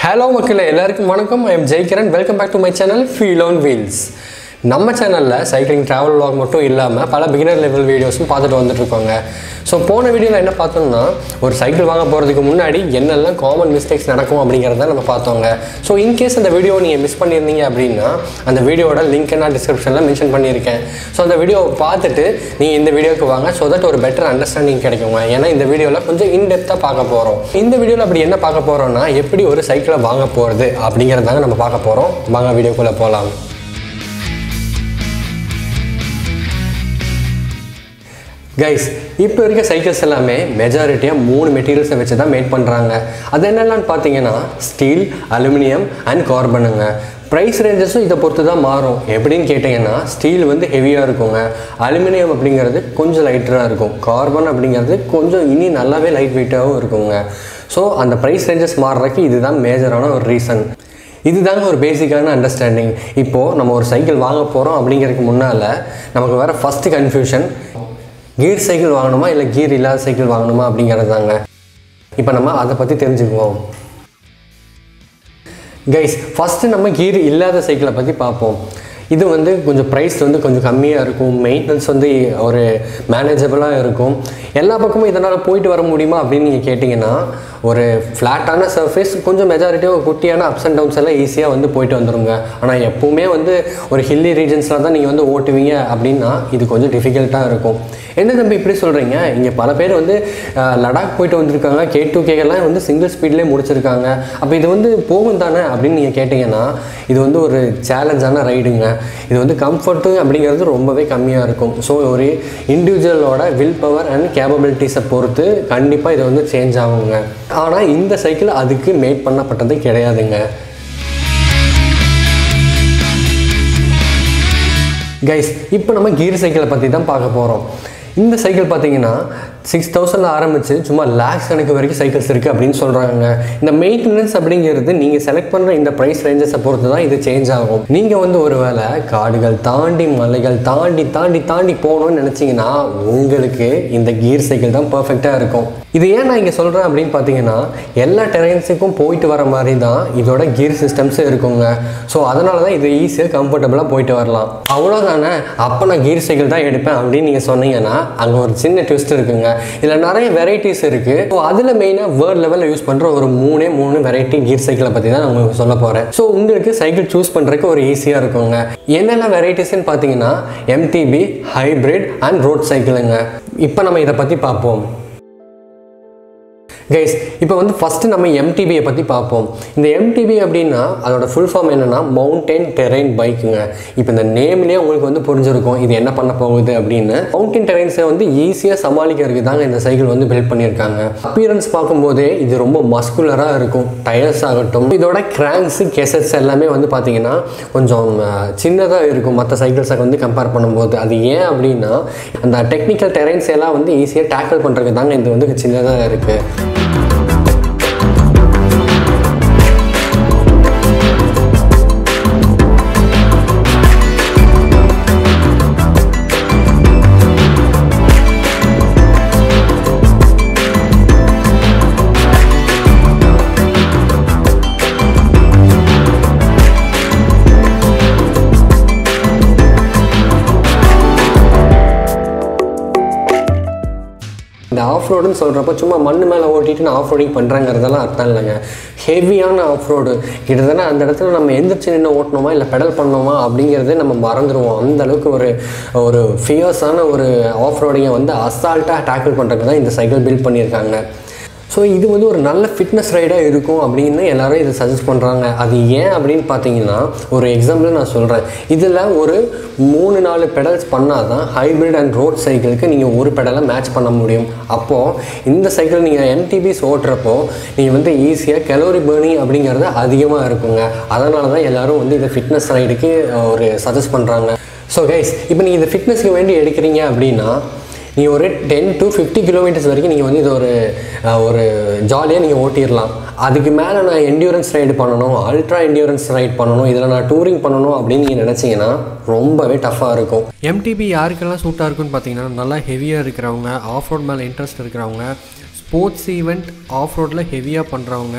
hello மக்களே எல்லாருக்கும் வணக்கம் I am Jaikiran welcome back to my channel feel on wheels நம்ம சேனலில் சைக்கிளிங் ட்ராவல் vlog மட்டும் இல்லாமல் பல பிகினர் லெவல் வீடியோஸும் பார்த்துட்டு வந்துட்டு இருக்கோங்க ஸோ போன வீடியோவில் என்ன பார்த்தோம்னா ஒரு சைக்கிள் வாங்க போகிறதுக்கு முன்னாடி என்னெல்லாம் காமன் மிஸ்டேக்ஸ் நடக்கும் அப்படிங்கிறத நம்ம பார்த்தோங்க ஸோ இன்கேஸ் அந்த வீடியோ நீங்கள் மிஸ் பண்ணியிருந்தீங்க அப்படின்னா அந்த வீடியோட லிங்க் நான் டிஸ்கிரிப்ஷனில் மென்ஷன் பண்ணியிருக்கேன் ஸோ அந்த வீடியோவை பார்த்துட்டு நீங்கள் இந்த வீடியோக்கு வாங்க ஸோ தட் ஒரு பெட்டர் அண்டர்ஸ்டாண்டிங் கிடைக்குங்க ஏன்னா இந்த வீடியோவில் கொஞ்சம் இன்டெப்த்தாக பார்க்க போகிறோம் இந்த வீடியோவில் அப்படி என்ன பார்க்க போகிறோம்னா எப்படி ஒரு சைக்கிளை வாங்க போகிறது அப்படிங்கிறதாங்க நம்ம பார்க்க போகிறோம் வாங்க வீடியோக்குள்ளே போகலாம் கைஸ் இப்போ இருக்க சைக்கிள்ஸ் எல்லாமே மெஜாரிட்டியாக மூணு மெட்டீரியல்ஸை வச்சு தான் மேட் பண்ணுறாங்க அது என்னென்னு பார்த்தீங்கன்னா ஸ்டீல் அலுமினியம் அண்ட் கார்பனுங்க ப்ரைஸ் ரேஞ்சஸும் இதை பொறுத்து தான் மாறும் எப்படின்னு கேட்டிங்கன்னா ஸ்டீல் வந்து ஹெவியாக இருக்குங்க அலுமினியம் அப்படிங்கிறது கொஞ்சம் லைட்டராக இருக்கும் கார்பன் அப்படிங்கிறது கொஞ்சம் இனி நல்லாவே லைட் வெயிட்டாகவும் இருக்குங்க ஸோ அந்த ப்ரைஸ் ரேஞ்சஸ் மாறுறதுக்கு இதுதான் மேஜரான ஒரு ரீசன் இதுதாங்க ஒரு பேசிக்கான அண்டர்ஸ்டாண்டிங் இப்போது நம்ம ஒரு சைக்கிள் வாங்க போகிறோம் அப்படிங்கிறதுக்கு முன்னால் நமக்கு வர ஃபஸ்ட்டு கன்ஃபியூஷன் கீர் சைக்கிள் வாங்கணுமா இல்லை கீர் இல்லாத சைக்கிள் வாங்கணுமா அப்படிங்கிறது தாங்க இப்போ நம்ம அதை பற்றி தெரிஞ்சுக்குவோம் கைஸ் ஃபஸ்ட்டு நம்ம கீர் இல்லாத சைக்கிளை பற்றி பார்ப்போம் இது வந்து கொஞ்சம் ப்ரைஸ் வந்து கொஞ்சம் கம்மியாக இருக்கும் மெயின்டெனன்ஸ் வந்து ஒரு மேனேஜபிளாக இருக்கும் எல்லா பக்கமும் இதனால் போயிட்டு வர முடியுமா அப்படின்னு நீங்கள் கேட்டிங்கன்னா ஒரு ஃப்ளாட்டான சர்ஃபேஸ் கொஞ்சம் மெஜாரிட்டியாக ஒரு குட்டியான அப்ஸ் அண்ட் டவுன்ஸ் எல்லாம் ஈஸியாக வந்து போயிட்டு வந்துருங்க ஆனால் எப்போவுமே வந்து ஒரு ஹில்லி ரீஜன்ஸில் தான் நீங்கள் வந்து ஓட்டுவீங்க அப்படின்னா இது கொஞ்சம் டிஃபிகல்ட்டாக இருக்கும் என்ன தம்பி இப்படி சொல்கிறீங்க இங்கே பல பேர் வந்து அஹ், லடாக் போயிட்டு வந்திருக்காங்க கே டூ கேக்கெல்லாம் வந்து சிங்கிள் ஸ்பீட்லேயே முடிச்சிருக்காங்க அப்போ இது வந்து போகும் தானே அப்படின்னு நீங்கள் கேட்டிங்கன்னா இது வந்து ஒரு சேலஞ்சான ரைடுங்க இது வந்து கம்ஃபர்ட்டு அப்படிங்கிறது ரொம்பவே கம்மியாக இருக்கும் ஸோ ஒரு இண்டிவிஜுவலோட வில் பவர் அண்ட் கேப்பபிலிட்டிஸை பொறுத்து கண்டிப்பாக இது வந்து சேஞ்ச் ஆகுங்க ஆனால் இந்த சைக்கிள் அதுக்கு மேட் பண்ணப்பட்டது கிடையாதுங்க கைஸ் இப்போ நம்ம கீர் சைக்கிளை பற்றி தான் பார்க்க போகிறோம் இந்த சைக்கிள் பார்த்தீங்கன்னா சிக்ஸ் தௌசண்டில் ஆரம்பித்து சும்மா லேக்ஸ் கணக்கு வரைக்கும் சைக்கிள்ஸ் இருக்குது அப்படின்னு சொல்கிறாங்க இந்த மெயின்டெனன்ஸ் அப்படிங்கிறது நீங்கள் செலக்ட் பண்ணுற இந்த ப்ரைஸ் ரேஞ்சஸை பொறுத்து தான் இது சேஞ்ச் ஆகும் நீங்கள் வந்து ஒரு வேளை காடுகள் தாண்டி மலைகள் தாண்டி தாண்டி தாண்டி போகணும்னு நினச்சிங்கன்னா உங்களுக்கு இந்த கீர் சைக்கிள் தான் பர்ஃபெக்டாக இருக்கும் இது ஏன் நான் இங்கே சொல்கிறேன் அப்படின்னு பார்த்தீங்கன்னா எல்லா டெரைன்ஸுக்கும் போயிட்டு வர மாதிரி தான் இதோட கீர் சிஸ்டம்ஸும் இருக்குங்க ஸோ அதனால தான் இது ஈஸியாக கம்ஃபர்டபுளாக போயிட்டு வரலாம் அவ்வளோதானே அப்போ நான் கீர் சைக்கிள் தான் எடுப்பேன் அப்படின்னு நீங்கள் சொன்னீங்கன்னா அங்கே ஒரு சின்ன ட்விஸ்ட் இருக்குங்க இதில் நிறைய வெரைட்டிஸ் இருக்குது ஸோ அதில் மெயினாக வேர்ல்ட் லெவலில் யூஸ் பண்ணுற ஒரு மூணே மூணு வெரைட்டி கீர் சைக்கிளை பற்றி தான் நான் உங்களுக்கு சொல்ல போகிறேன் ஸோ உங்களுக்கு சைக்கிள் சூஸ் பண்ணுறதுக்கு ஒரு ஈஸியாக இருக்குங்க என்னென்ன வெரைட்டிஸ்ன்னு பார்த்தீங்கன்னா எம்டிபி ஹைப்ரிட் அண்ட் ரோட் சைக்கிளுங்க இப்போ நம்ம இதை பற்றி பார்ப்போம் கைஸ் இப்போ வந்து ஃபஸ்ட்டு நம்ம எம்டிபியை பற்றி பார்ப்போம் இந்த எம்டிபி அப்படின்னா அதோட ஃபுல் ஃபார்ம் என்னென்னா மவுண்டைன் டெரைன் பைக்குங்க இப்போ இந்த நேம்லேயே உங்களுக்கு வந்து புரிஞ்சிருக்கும் இது என்ன பண்ண போகுது அப்படின்னு மவுண்டன் டெரைன்ஸை வந்து ஈஸியாக சமாளிக்கிறதுக்கு தாங்க இந்த சைக்கிள் வந்து பில்ட் பண்ணியிருக்காங்க அப்பியரன்ஸ் பார்க்கும்போதே இது ரொம்ப மஸ்குலராக இருக்கும் டயர்ஸ் ஆகட்டும் இதோட கிராங்க்ஸு கெசட்ஸ் எல்லாமே வந்து பார்த்தீங்கன்னா கொஞ்சம் சின்னதாக இருக்கும் மற்ற சைக்கிள்ஸை வந்து கம்பேர் பண்ணும்போது அது ஏன் அப்படின்னா அந்த டெக்னிக்கல் டெரைன்ஸ் எல்லாம் வந்து ஈஸியாக டேக்கிள் பண்ணுறதுக்கு தாங்க இது வந்து சின்னதாக இருக்குது இந்த ஆஃப் ரோடுன்னு சொல்கிறப்ப சும்மா மண் மேலே ஓட்டிட்டு நான் ஆஃப் ரோடிங் பண்ணுறேங்கிறதெல்லாம் அர்த்தம் இல்லைங்க ஹெவியான ஆஃப் ரோடு கிட்டத்தட்ட அந்த இடத்துல நம்ம எந்திரிச்சு நின்று ஓட்டணுமா இல்லை பெடல் பண்ணோமா அப்படிங்கிறதே நம்ம மறந்துடுவோம் அந்த அளவுக்கு ஒரு ஒரு ஃபியர்ஸான ஒரு ஆஃப் ரோடிங்கை வந்து அசால்ட்டாக டேக்கிள் பண்ணுறதுக்கு தான் இந்த சைக்கிள் பில்ட் பண்ணியிருக்காங்க ஸோ இது வந்து ஒரு நல்ல ஃபிட்னஸ் ரைடாக இருக்கும் அப்படின்னு எல்லாரும் இதை சஜஸ்ட் பண்ணுறாங்க அது ஏன் அப்படின்னு பார்த்தீங்கன்னா ஒரு எக்ஸாம்பிள் நான் சொல்கிறேன் இதில் ஒரு மூணு நாலு பெடல்ஸ் பண்ணால் தான் ஹைப்ரிட் அண்ட் ரோட் சைக்கிளுக்கு நீங்கள் ஒரு பெடலை மேட்ச் பண்ண முடியும் அப்போது இந்த சைக்கிள் நீங்கள் எம்டிபிஸ் ஓட்டுறப்போ நீங்கள் வந்து ஈஸியாக கலோரி பேர்னிங் அப்படிங்கிறது அதிகமாக இருக்குங்க அதனால தான் எல்லோரும் வந்து இதை ஃபிட்னஸ் ரைடுக்கு ஒரு சஜஸ்ட் பண்ணுறாங்க ஸோ கைஸ் இப்போ நீங்கள் இந்த ஃபிட்னஸ்க்கு வேண்டி எடுக்கிறீங்க அப்படின்னா நீங்கள் ஒரு டென் டு ஃபிஃப்டி கிலோமீட்டர்ஸ் வரைக்கும் நீங்கள் வந்து இது ஒரு அஹ், ஒரு ஜாலியாக நீங்கள் ஓட்டிடலாம் அதுக்கு மேலே நான் என்டியூரன்ஸ் ரைடு பண்ணணும் அல்ட்ரா என்டியூரன்ஸ் ரைட் பண்ணணும் இதில் நான் டூரிங் பண்ணணும் அப்படின்னு நீங்கள் நினச்சிங்கன்னா ரொம்பவே டஃப்பாக இருக்கும் எம்டிபி யாருக்கெல்லாம் சூட்டாக இருக்குன்னு பார்த்தீங்கன்னா நல்லா ஹெவியாக இருக்கிறவங்க ஆஃப் ரோட் மேலே இன்ட்ரெஸ்ட் இருக்கிறவங்க ஸ்போர்ட்ஸ் ஈவெண்ட் ஆஃப் ரோட்டில் ஹெவியாக பண்ணுறவங்க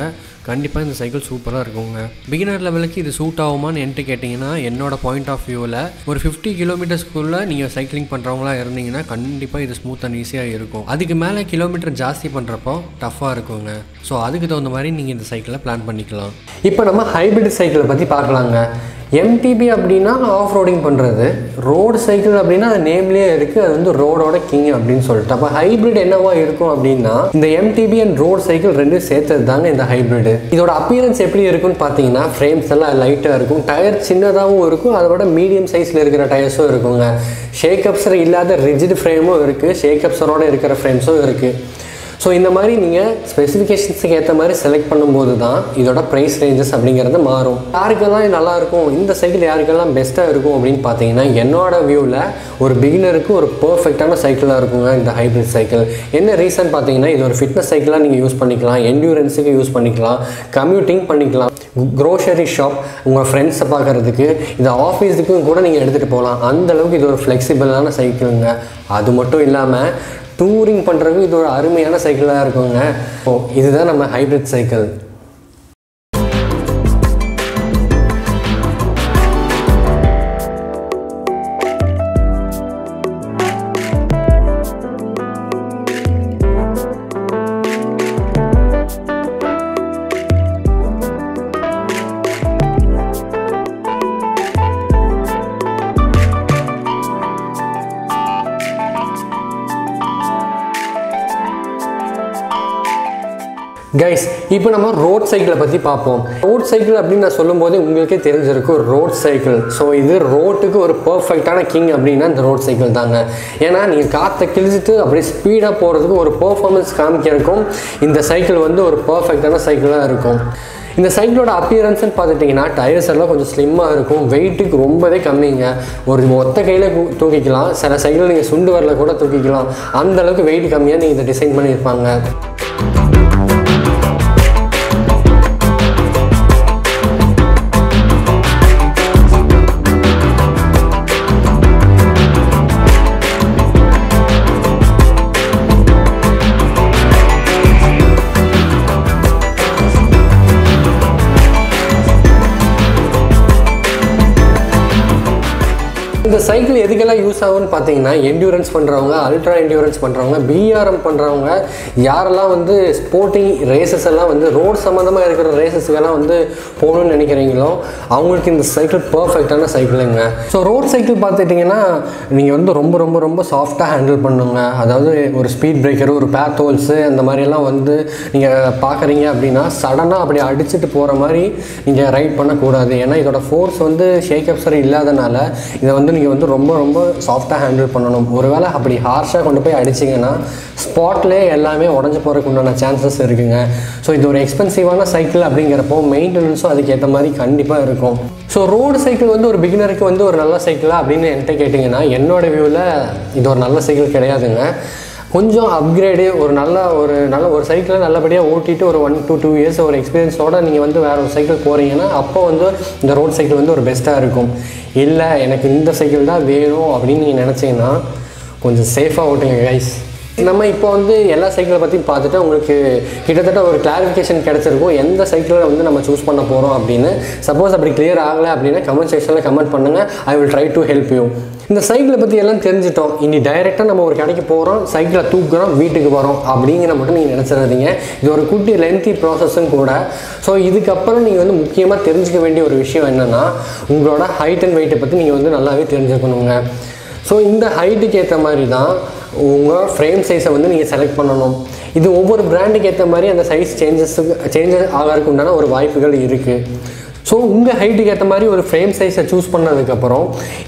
கண்டிப்பாக இந்த சைக்கிள் சூப்பராக இருக்குங்க பிகினர் லெவலுக்கு இது சூட் ஆகுமான்னு என்கிட்ட கேட்டிங்கன்னா என்னோட பாயிண்ட் ஆஃப் வியூவில் ஒரு ஃபிஃப்டி கிலோமீட்டர்ஸ்க்குள்ளே நீங்கள் சைக்கிளிங் பண்ணுறவங்களா இருந்தீங்கன்னா கண்டிப்பாக இது ஸ்மூத் அண்ட் ஈஸியாக இருக்கும் அதுக்கு மேலே கிலோமீட்டர் ஜாஸ்தி பண்ணுறப்போ டஃப்பாக இருக்குங்க ஸோ அதுக்கு தகுந்த மாதிரி நீங்கள் இந்த சைக்கிளை பிளான் பண்ணிக்கலாம் இப்போ நம்ம ஹைபிரிட் சைக்கிளை பற்றி பார்க்கலாங்க எம்டிபி அப்படின்னா ஆஃப் ரோடிங் பண்ணுறது ரோடு சைக்கிள் அப்படின்னா அது நேம்லேயே இருக்குது அது வந்து ரோடோட கிங் அப்படின்னு சொல்லிட்டு அப்போ ஹைபிரிட் என்னவா இருக்கும் அப்படின்னா இந்த எம்டிபி அண்ட் ரோட் சைக்கிள் ரெண்டும் சேர்த்தது தாங்க இந்த ஹைபிரிட் இதோட அப்பியரன்ஸ் எப்படி இருக்குன்னு பார்த்தீங்கன்னா ஃப்ரேம்ஸ் எல்லாம் லைட்டாக இருக்கும் டயர் சின்னதாகவும் இருக்கும் அதோட மீடியம் சைஸில் இருக்கிற டயர்ஸும் இருக்குங்க ஷேக்கப்ஸர் இல்லாத ரிஜிட் ஃப்ரேமும் இருக்குது ஷேக்கப்ஸரோட இருக்கிற ஃப்ரேம்ஸும் இருக்குது ஸோ இந்த மாதிரி நீங்கள் ஸ்பெசிஃபிகேஷன்ஸுக்கு ஏற்ற மாதிரி செலக்ட் பண்ணும்போது தான் இதோட ப்ரைஸ் ரேஞ்சஸ் அப்படிங்கிறது மாறும் யாருக்கெல்லாம் இது நல்லா இருக்கும் இந்த சைக்கிள் யாருக்கெல்லாம் பெஸ்ட்டாக இருக்கும் அப்படின்னு பார்த்தீங்கன்னா என்னோட வியூவில் ஒரு பிகினருக்கு ஒரு பர்ஃபெக்டான சைக்கிளாக இருக்குங்க இந்த ஹைப்ரிட் சைக்கிள் என்ன ரீசன் பார்த்தீங்கன்னா இது ஒரு ஃபிட்னஸ் சைக்கிளாக நீங்கள் யூஸ் பண்ணிக்கலாம் என்டியூரன்ஸுக்கு யூஸ் பண்ணிக்கலாம் கம்யூட்டிங் பண்ணிக்கலாம் க்ரோசரி ஷாப் உங்கள் ஃப்ரெண்ட்ஸை பார்க்குறதுக்கு இந்த ஆஃபீஸுக்கும் கூட நீங்கள் எடுத்துகிட்டு போகலாம் அந்த அளவுக்கு இது ஒரு ஃப்ளெக்சிபிளான சைக்கிளுங்க அது மட்டும் இல்லாமல் டூரிங் பண்ணுறதுக்கு இது ஒரு அருமையான சைக்கிளாக இருக்குங்க ஓ இதுதான் நம்ம ஹைப்ரிட் சைக்கிள் கைஸ் இப்போ நம்ம ரோட் சைக்கிளை பற்றி பார்ப்போம் ரோட் சைக்கிள் அப்படின்னு நான் சொல்லும்போது உங்களுக்கே தெரிஞ்சிருக்கும் ரோட் சைக்கிள் ஸோ இது ரோட்டுக்கு ஒரு பர்ஃபெக்டான கிங் அப்படின்னா இந்த ரோட் சைக்கிள் தாங்க ஏன்னா நீங்கள் காற்றை கிழிச்சிட்டு அப்படியே ஸ்பீடாக போகிறதுக்கு ஒரு பர்ஃபார்மன்ஸ் காமிக்கிறதுக்கும் இந்த சைக்கிள் வந்து ஒரு பர்ஃபெக்டான சைக்கிளாக இருக்கும் இந்த சைக்கிளோட அப்பியரன்ஸ்னு பார்த்துட்டிங்கன்னா டயர்ஸ் எல்லாம் கொஞ்சம் ஸ்லிம்மாக இருக்கும் வெயிட்டுக்கு ரொம்பவே கம்மிங்க ஒரு ஒத்த கையில் தூக்கிக்கலாம் சில சைக்கிள் நீங்கள் சுண்டு வரல கூட தூக்கிக்கலாம் அந்த அளவுக்கு வெயிட் கம்மியாக நீங்கள் இதை டிசைன் பண்ணியிருப்பாங்க இந்த சைக்கிள் எதுக்கெல்லாம் யூஸ் ஆகும்னு பார்த்தீங்கன்னா என்டியூரன்ஸ் பண்ணுறவங்க அல்ட்ரா என்டியூரன்ஸ் பண்ணுறவங்க பிஆர்எம் பண்ணுறவங்க யாரெல்லாம் வந்து ஸ்போர்ட்டிங் ரேசஸ் எல்லாம் வந்து ரோட் சம்மந்தமாக இருக்கிற ரேசஸ்க்கெல்லாம் வந்து போகணும்னு நினைக்கிறீங்களோ அவங்களுக்கு இந்த சைக்கிள் பர்ஃபெக்டான சைக்கிளுங்க ஸோ ரோட் சைக்கிள் பார்த்துட்டிங்கன்னா நீங்கள் வந்து ரொம்ப ரொம்ப ரொம்ப சாஃப்டாக ஹேண்டில் பண்ணுங்க அதாவது ஒரு ஸ்பீட் பிரேக்கர் ஒரு பேத் ஹோல்ஸு அந்த மாதிரியெல்லாம் வந்து நீங்கள் பார்க்குறீங்க அப்படின்னா சடனாக அப்படி அடிச்சுட்டு போகிற மாதிரி நீங்கள் ரைட் பண்ணக்கூடாது ஏன்னா இதோட ஃபோர்ஸ் வந்து ஷேக் அப்சர் இல்லாதனால இதை வந்து நீங்கள் வந்து ரொம்ப ரொம்ப சாஃப்டாக ஹேண்டில் பண்ணணும் ஒருவேளை அப்படி ஹார்ஷாக கொண்டு போய் அடிச்சிங்கன்னா ஸ்பாட்லேயே எல்லாமே உடஞ்சி போகிறதுக்கு உண்டான சான்சஸ் இருக்குங்க ஸோ இது ஒரு எக்ஸ்பென்சிவான சைக்கிள் அப்படிங்கிறப்போ மெயின்டெனன்ஸும் அதுக்கேற்ற மாதிரி கண்டிப்பாக இருக்கும் ஸோ ரோடு சைக்கிள் வந்து ஒரு பிகினருக்கு வந்து ஒரு நல்ல சைக்கிளா அப்படின்னு என்கிட்ட கேட்டிங்கன்னா என்னோட வியூவில் இது ஒரு நல்ல சைக்கிள் கிடையாதுங்க கொஞ்சம் அப்கிரேடு ஒரு நல்ல ஒரு நல்ல ஒரு சைக்கிளை நல்லபடியாக ஓட்டிட்டு ஒரு ஒன் to டூ இயர்ஸ் ஒரு எக்ஸ்பீரியன்ஸோட நீங்கள் வந்து வேறு ஒரு சைக்கிள் போகிறீங்கன்னா அப்போ வந்து இந்த ரோட் சைக்கிள் வந்து ஒரு பெஸ்ட்டாக இருக்கும் இல்லை எனக்கு இந்த சைக்கிள் தான் வேணும் அப்படின்னு நீங்கள் நினச்சிங்கன்னா கொஞ்சம் சேஃபாக ஓட்டுங்க கைஸ் நம்ம இப்போ வந்து எல்லா சைக்கிளை பற்றி பார்த்துட்டு உங்களுக்கு கிட்டத்தட்ட ஒரு கிளாரிஃபிகேஷன் கிடச்சிருக்கும் எந்த சைக்கிளை வந்து நம்ம சூஸ் பண்ண போகிறோம் அப்படின்னு சப்போஸ் அப்படி கிளியர் ஆகலை அப்படின்னா கமெண்ட் செக்ஷனில் கமெண்ட் பண்ணுங்கள் I will try to help you இந்த சைக்கிளை பற்றி எல்லாம் தெரிஞ்சிட்டோம் இனி டைரெக்டாக நம்ம ஒரு கடைக்கு போகிறோம் சைக்கிளை தூக்குறோம் வீட்டுக்கு வரோம் அப்படிங்கிற மட்டும் நீங்கள் நினச்சிடாதீங்க இது ஒரு குட்டி லென்த்தி ப்ராசஸும் கூட ஸோ இதுக்கப்புறம் நீங்கள் வந்து முக்கியமாக தெரிஞ்சுக்க வேண்டிய ஒரு விஷயம் என்னென்னா உங்களோட ஹைட் அண்ட் வெயிட்டை பற்றி நீங்கள் வந்து நல்லாவே தெரிஞ்சுக்கணுங்க ஸோ இந்த ஹைட்டுக்கு ஏற்ற மாதிரி தான் உங்கள் ஃப்ரேம் சைஸை வந்து நீங்கள் செலக்ட் பண்ணணும் இது ஒவ்வொரு பிராண்டுக்கு ஏற்ற மாதிரி அந்த சைஸ் சேஞ்சஸுக்கு சேஞ்சஸ் ஆகிறதுக்கு உண்டான ஒரு வாய்ப்புகள் இருக்குது ஸோ உங்கள் ஹைட்டுக்கு ஏற்ற மாதிரி ஒரு ஃப்ரேம் சைஸை சூஸ் பண்ணதுக்கப்புறம்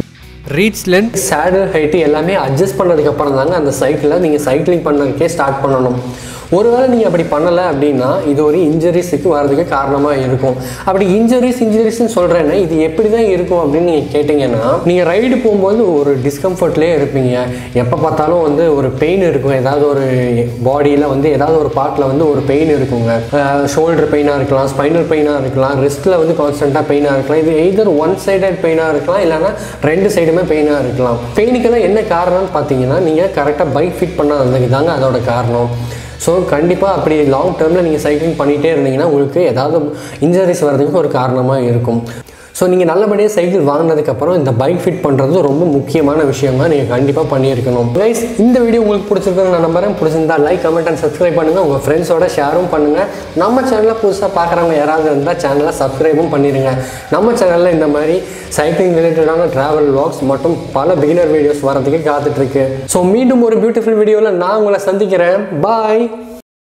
ரீச் லென்த் சேடல் ஹைட்டு எல்லாமே அட்ஜஸ்ட் பண்ணதுக்கப்புறம் தாங்க அந்த சைக்கிளை நீங்கள் சைக்கிளிங் பண்ணுறதுக்கே ஸ்டார்ட் பண்ணணும் ஒருவேளை நீங்கள் அப்படி பண்ணலை அப்படின்னா இது ஒரு இன்ஜுரிஸுக்கு வர்றதுக்கு காரணமாக இருக்கும் அப்படி இன்ஜுரிஸ் இன்ஜுரிஸ்னு சொல்கிறேன்னா இது எப்படி தான் இருக்கும் அப்படின்னு நீங்கள் கேட்டிங்கன்னா நீங்கள் ரைடு போகும்போது ஒரு டிஸ்கம்ஃபர்ட்லேயே இருப்பீங்க எப்போ பார்த்தாலும் வந்து ஒரு பெயின் இருக்கும் ஏதாவது ஒரு பாடியில் வந்து ஏதாவது ஒரு பார்ட்டில் வந்து ஒரு பெயின் இருக்குங்க ஷோல்டர் பெயினாக இருக்கலாம் ஸ்பைனல் பெயினாக இருக்கலாம் ரிஸ்ட்டில் வந்து கான்ஸ்டண்ட்டாக பெயினாக இருக்கலாம் இது எய்தர் ஒன் சைடட் பெயினாக இருக்கலாம் இல்லைனா ரெண்டு சைடுமே பெயினாக இருக்கலாம் பெயினுக்கெல்லாம் என்ன காரணம்னு பார்த்தீங்கன்னா நீங்கள் கரெக்டாக பைக் ஃபிட் பண்ணாததுக்கு தாங்க அதோட காரணம் ஸோ கண்டிப்பாக அப்படி லாங் டேர்மில் நீங்கள் சைக்கிளிங் பண்ணிகிட்டே இருந்தீங்கன்னா உங்களுக்கு ஏதாவது இன்ஜுரிஸ் வர்றதுக்கு ஒரு காரணமாக இருக்கும் ஸோ நீங்கள் நல்லபடியாக சைக்கிள் வாங்கினதுக்கப்புறம் இந்த பைக் ஃபிட் பண்ணுறது ரொம்ப முக்கியமான விஷயமா நீங்கள் கண்டிப்பாக பண்ணியிருக்கணும் கைஸ் இந்த வீடியோ உங்களுக்கு பிடிச்சிருக்குன்னு நான் நம்புறேன் பிடிச்சிருந்தா லைக் கமெண்ட் அண்ட் சப்ஸ்கிரைப் பண்ணுங்கள் உங்கள் ஃப்ரெண்ட்ஸோட ஷேரும் பண்ணுங்கள் நம்ம சேனலில் புதுசாக பார்க்குறவங்க யாராவது இருந்தால் சேனலை சப்ஸ்கிரைபும் பண்ணிடுங்க நம்ம சேனலில் இந்த மாதிரி சைக்கிளிங் ரிலேட்டடான ட்ராவல் வாக்ஸ் மற்றும் பல பிகினர் வீடியோஸ் வரதுக்கு காத்துட்ருக்கு ஸோ மீண்டும் ஒரு பியூட்டிஃபுல் வீடியோவில் நான் உங்களை சந்திக்கிறேன் பாய்